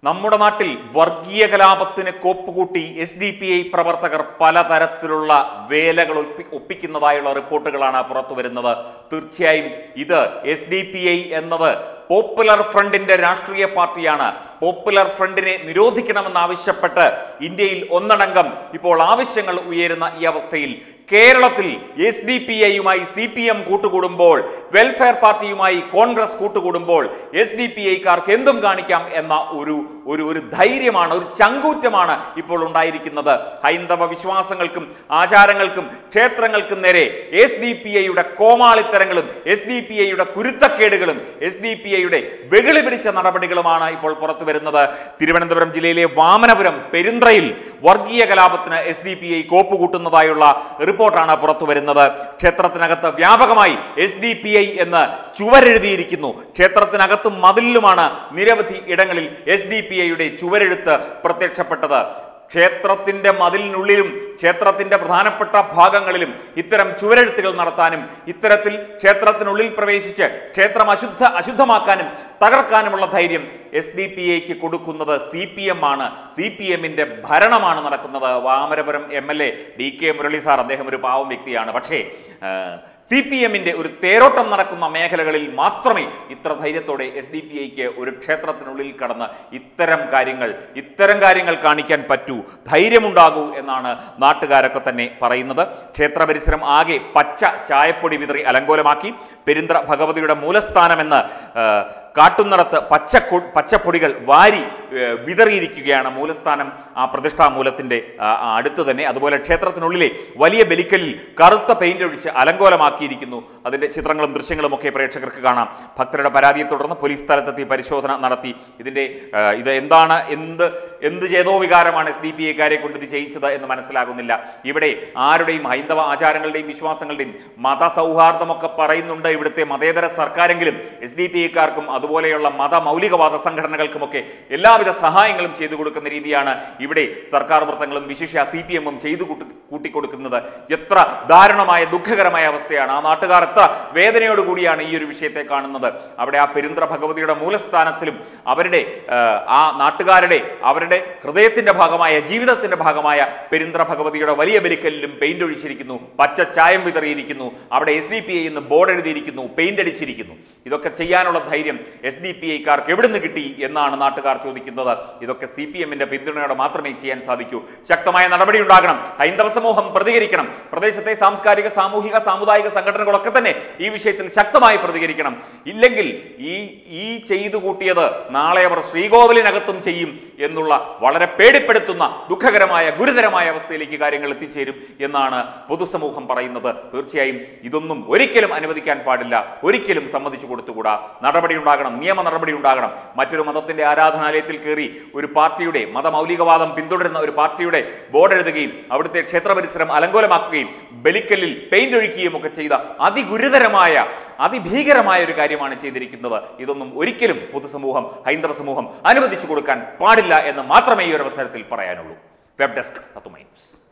നമ്മുടെ നാട്ടിൽ വർഗീയ കലാപത്തിന് കോപ്പുകൂട്ടി എസ് ഡി പി ഐ പ്രവർത്തകർ പലതരത്തിലുള്ള വേലകൾ ഒപ്പി ഒപ്പിക്കുന്നതായുള്ള റിപ്പോർട്ടുകളാണ് പുറത്തു വരുന്നത് തീർച്ചയായും ഇത് എസ് ഡി പി ഐ എന്നത് പോപ്പുലർ ഫ്രണ്ടിന്റെ രാഷ്ട്രീയ പാർട്ടിയാണ് പോപ്പുലർ ഫ്രണ്ടിനെ നിരോധിക്കണമെന്നാവശ്യപ്പെട്ട് ഇന്ത്യയിൽ ഒന്നടങ്കം ഇപ്പോൾ ആവശ്യങ്ങൾ ഉയരുന്ന ഈ അവസ്ഥയിൽ കേരളത്തിൽ എസ് ഡി പി ഐയുമായി സി പി എം കൂട്ടുകൂടുമ്പോൾ വെൽഫെയർ പാർട്ടിയുമായി കോൺഗ്രസ് കൂട്ടുകൂടുമ്പോൾ എസ് ഡി പി ഐക്കാർക്ക് എന്തും കാണിക്കാം എന്ന ഒരു ഒരു ഒരു ധൈര്യമാണ് ഒരു ചങ്കൂറ്റമാണ് ഇപ്പോൾ ഉണ്ടായിരിക്കുന്നത് ഹൈന്ദവ വിശ്വാസങ്ങൾക്കും ആചാരങ്ങൾക്കും ക്ഷേത്രങ്ങൾക്കും നേരെ എസ് ഡി പി ഐയുടെ കോമാളിത്തരങ്ങളും എസ് ഡി പി ഐയുടെ കുരുത്തക്കേടുകളും എസ് ഡി പി ഐയുടെ വെകിളി പിടിച്ച നടപടികളുമാണ് ഇപ്പോൾ പുറത്തു വരുന്നത് തിരുവനന്തപുരം ജില്ലയിലെ വാമനപുരം പെരുന്ത്രയിൽ വർഗീയ കലാപത്തിന് എസ് ഡി പി ഐ കോപ്പുകൂട്ടുന്നതായുള്ള റിപ്പോർട്ടാണ് പുറത്തു വരുന്നത് ക്ഷേത്രത്തിനകത്ത് വ്യാപകമായി എസ് ഡി പി ഐ എന്ന് ചുവരെഴുതിയിരിക്കുന്നു ക്ഷേത്രത്തിനകത്തും മതിലിലുമാണ് നിരവധി ഇടങ്ങളിൽ എസ് ഡി പി ഐയുടെ ചുവരെഴുത്ത് പ്രത്യക്ഷപ്പെട്ടത് ക്ഷേത്രത്തിന്റെ മതിലിനുള്ളിലും ക്ഷേത്രത്തിന്റെ പ്രധാനപ്പെട്ട ഭാഗങ്ങളിലും ഇത്തരം ചുവരെഴുത്തുകൾ നടത്താനും ഇത്തരത്തിൽ ക്ഷേത്രത്തിനുള്ളിൽ പ്രവേശിച്ച് ക്ഷേത്രം അശുദ്ധ അശുദ്ധമാക്കാനും തകർക്കാനുമുള്ള ധൈര്യം എസ് ഡി പി ഐക്ക് കൊടുക്കുന്നത് സി പി എം ആണ് സി പി എമ്മിന്റെ ഭരണമാണ് നടക്കുന്നത് Vamarapuram M L A D K Murali sir അദ്ദേഹം ഒരു പാവം വ്യക്തിയാണ് പക്ഷേ സി പി എമ്മിന്റെ ഒരു തേരോട്ടം നടക്കുന്ന മേഖലകളിൽ മാത്രമേ ഇത്ര ധൈര്യത്തോടെ എസ് ഡി പി ഐക്ക് ഒരു ക്ഷേത്രത്തിനുള്ളിൽ കടന്ന് ഇത്തരം കാര്യങ്ങൾ ഇത്തരം കാര്യങ്ങൾ കാണിക്കാൻ പറ്റൂ ധൈര്യമുണ്ടാകൂ എന്നാണ് നാട്ടുകാരൊക്കെ തന്നെ പറയുന്നത് ക്ഷേത്ര പരിസരം ആകെ പച്ച ചായപ്പൊടി വിതറി അലങ്കോലമാക്കി പെരിന്ത്ര ഭഗവതിയുടെ മൂലസ്ഥാനമെന്ന് ആ, കാട്ടുന്നിടത്ത് പച്ച പച്ചപ്പൊടികൾ വാരി ഏ, വിതറിയിരിക്കുകയാണ് മൂലസ്ഥാനം ആ പ്രതിഷ്ഠാ മൂലത്തിന്റെ ആ, ആ അടുത്ത് തന്നെ അതുപോലെ ക്ഷേത്രത്തിനുള്ളിലെ വലിയ ബലിക്കലിൽ കറുത്ത പെയിന്റ് ഒഴിച്ച് അലങ്കോലമാക്കിയിരിക്കുന്നു അതിന്റെ ചിത്രങ്ങളും ദൃശ്യങ്ങളും ഒക്കെ പ്രേക്ഷകർക്ക് കാണാം ഭക്തരുടെ പരാതിയെ തുടർന്ന് പോലീസ് സ്ഥലത്തെത്തി പരിശോധന നടത്തി ഇതിന്റെ ആ, ഇത് എന്താണ് എന്ത് എന്ത് ചേതോ വികാരമാണ് എസ് ഡി പി എക്കാരെ കൊണ്ട് ഇത് ചെയ്യിച്ചത് എന്ന് മനസ്സിലാകുന്നില്ല ഇവിടെ ആരുടെയും ഹൈന്ദവ ആചാരങ്ങളുടെയും വിശ്വാസങ്ങളുടെയും മതസൗഹാർദ്ദമൊക്കെ പറയുന്നുണ്ട് ഇവിടുത്തെ മതേതര സർക്കാരെങ്കിലും എസ് ഡി പി എക്കാർക്കും അതുപോലെയുള്ള മത മൗലികവാദ സംഘടനകൾക്കുമൊക്കെ എല്ലാവിധ സഹായങ്ങളും ചെയ്തു കൊടുക്കുന്ന രീതിയാണ് ഇവിടെ സർക്കാർ വൃത്തങ്ങളും വിശിഷ്യ സി പി എമ്മും ചെയ്തു കൂട്ടി കൂട്ടിക്കൊടുക്കുന്നത് എത്ര ദാരുണമായ ദുഃഖകരമായ അവസ്ഥയാണ് ആ നാട്ടുകാർ എത്ര വേദനയോടുകൂടിയാണ് ഈ ഒരു വിഷയത്തെ കാണുന്നത് അവിടെ ആ പെരുന്ത്ര ഭഗവതിയുടെ മൂലസ്ഥാനത്തിലും അവരുടെ ആ, ആ നാട്ടുകാരുടെ അവരുടെ ഹൃദയത്തിന്റെ ഭാഗമായ ജീവിതത്തിന്റെ ഭാഗമായ പെരുന്ത്ര ഭഗവതിയുടെ വലിയ ബലിക്കലിലും പെയിന്റ് ഒഴിച്ചിരിക്കുന്നു പച്ച ചായം വിതറിയിരിക്കുന്നു അവിടെ എസ് ഡി പി ഐ എന്ന് ബോർഡ് എഴുതിയിരിക്കുന്നു പെയിന്റ് അടിച്ചിരിക്കുന്നു ഇതൊക്കെ ചെയ്യാനുള്ള ധൈര്യം എസ് ഡി പി ഐക്കാർക്ക് എവിടുന്ന് കിട്ടി എന്നാണ് നാട്ടുകാർ ചോദിക്കുന്നത് ഇതൊക്കെ സി പി എമ്മിന്റെ പിന്തുണയോടെ മാത്രമേ ചെയ്യാൻ സാധിക്കൂ ശക്തമായ നടപടി ഉണ്ടാകണം ഹൈന്ദവ സമൂഹം പ്രതികരിക്കണം പ്രദേശത്തെ സാംസ്കാരിക സാമൂഹിക സാമുദായിക സംഘടനകളൊക്കെ തന്നെ ഈ വിഷയത്തിൽ ശക്തമായി പ്രതികരിക്കണം ഇല്ലെങ്കിൽ ഈ ഈ ചെയ്തു കൂട്ടിയത് നാളെ അവർ ശ്രീകോവിലിനകത്തും ചെയ്യും എന്നുള്ള വളരെ പേടിപ്പെടുത്തുന്ന ദുഃഖകരമായ ഗുരുതരമായ അവസ്ഥയിലേക്ക് കാര്യങ്ങൾ എത്തിച്ചേരും എന്നാണ് പൊതുസമൂഹം പറയുന്നത് തീർച്ചയായും ഇതൊന്നും ഒരിക്കലും അനുവദിക്കാൻ പാടില്ല ഒരിക്കലും സമ്മതിച്ചു കൊടുത്തുകൂടാ നടപടി ഉണ്ടാകണം നിയമ നടപടി ഉണ്ടാകണം മറ്റൊരു മതത്തിന്റെ ആരാധനാലയത്തിൽ കയറി ഒരു പാർട്ടിയുടെ മതമൗലികവാദം പിന്തുടരുന്ന ഒരു പാർട്ടിയുടെ ബോർഡ് എഴുതുകയും അവിടുത്തെ ക്ഷേത്ര പരിസരം അലങ്കോലമാക്കുകയും ബലിക്കല്ലിൽ പെയിന്റ് ഒഴിക്കുകയും ഒക്കെ ചെയ്ത അതിഗുരുതരമായ അതിഭീകരമായ ഒരു കാര്യമാണ് ചെയ്തിരിക്കുന്നത് ഇതൊന്നും ഒരിക്കലും പൊതുസമൂഹം ഹൈന്ദവ സമൂഹം അനുവദിച്ചു കൊടുക്കാൻ പാടില്ല എന്ന് മാത്രമേ ഈ ഒരു അവസരത്തിൽ പറയാനുള്ളൂ വെബ് ഡെസ്ക് തത്തുമൈ ന്യൂസ്